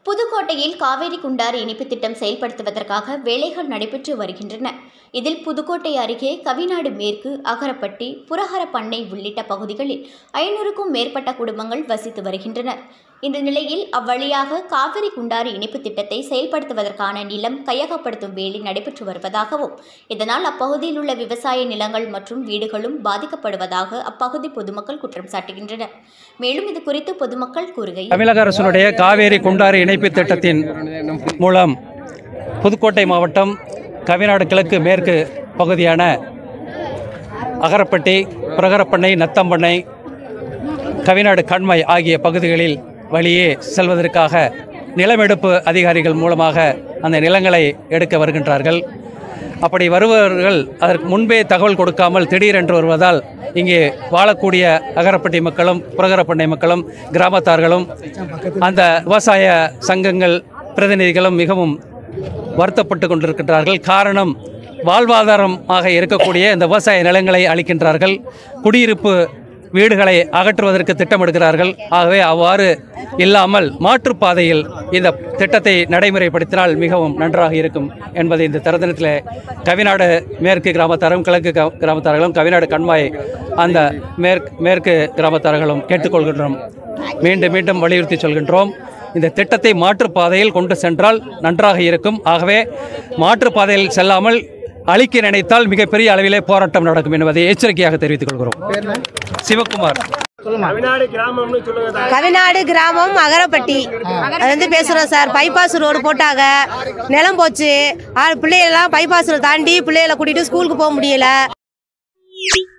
புதுக்கோட்டையில் காவேரி குண்டாறு இணைப்பு திட்டம் செயல்படுத்துவதற்காக வேலைகள் நடைபெற்று வருகின்றன இதில் புதுக்கோட்டை அருகே கவிநாடு மேற்கு அகரப்பட்டி புரஹரப்பண்ணை உள்ளிட்ட பகுதிகளில் ஐநூறுக்கும் மேற்பட்ட குடும்பங்கள் வசித்து வருகின்றனர் இந்த நிலையில் அவ்வழியாக காவிரி குண்டாறு இணைப்பு திட்டத்தை செயல்படுத்துவதற்கான நிலம் கையகப்படுத்தும் வேலை நடைபெற்று வருவதாகவும் இதனால் அப்பகுதியில் உள்ள விவசாய நிலங்கள் மற்றும் வீடுகளும் பாதிக்கப்படுவதாக அப்பகுதி பொதுமக்கள் குற்றம் சாட்டுகின்றனர் மேலும் இது குறித்து பொதுமக்கள் கூறுகையில் தமிழக அரசினுடைய காவேரி குண்டாறு இணைப்பு திட்டத்தின் மூலம் புதுக்கோட்டை மாவட்டம் கவிநாடு கிழக்கு மேற்கு பகுதியான அகரப்பட்டி பிரகரப்பண்ணை நத்தம்பண்ணை கவிநாடு கண்மை ஆகிய பகுதிகளில் வழியே செல்வதற்காக நிலமெடுப்பு அதிகாரிகள் மூலமாக அந்த நிலங்களை எடுக்க வருகின்றார்கள் அப்படி வருபவர்கள் அதற்கு முன்பே தகவல் கொடுக்காமல் திடீரென்று வருவதால் இங்கே வாழக்கூடிய அகரப்பட்டி மக்களும் புரகரப்பண்ணை மக்களும் கிராமத்தார்களும் அந்த விவசாய சங்கங்கள் பிரதிநிதிகளும் மிகவும் வருத்தப்பட்டு கொண்டிருக்கின்றார்கள் காரணம் வாழ்வாதாரமாக இருக்கக்கூடிய இந்த விவசாய நிலங்களை அளிக்கின்றார்கள் குடியிருப்பு வீடுகளை அகற்றுவதற்கு திட்டமிடுகிறார்கள் ஆகவே அவ்வாறு இல்லாமல் மாற்றுப்பாதையில் இந்த திட்டத்தை நடைமுறைப்படுத்தினால் மிகவும் நன்றாக இருக்கும் என்பதை இந்த தருணத்தில் கவிநாடு மேற்கு கிராமத்தாரும் கிழக்கு கிரா- கிராமத்தார்களும் கவிநாடு கண்மாய் அந்த மேற்கு மேற்கு கிராமத்தார்களும் கேட்டுக்கொள்கின்றோம் மீண்டும் மீண்டும் வலியுறுத்தி சொல்கின்றோம் இந்த திட்டத்தை மாற்றுப்பாதையில் கொண்டு சென்றால் நன்றாக இருக்கும் ஆகவே மாற்றுப்பாதையில் செல்லாமல் அழிக்க நினைத்தால் மிகப்பெரிய அளவிலே போராட்டம் நடக்கும் என்பதை எச்சரிக்கையாக தெரிவித்துக் கொள்கிறோம் சிவகுமார் தமிழ்நாடு கிராமம்னு சொல்லுங்க கவிநாடு கிராமம் அகரப்பட்டி அது வந்து பேசுகிறோம் சார் பைபாஸ் ரோடு போட்டாங்க நிலம் போச்சு ஆ, பிள்ளைகளெல்லாம் பைபாஸ் ரோடு தாண்டி பிள்ளைகளை கூட்டிகிட்டு ஸ்கூலுக்கு போக முடியல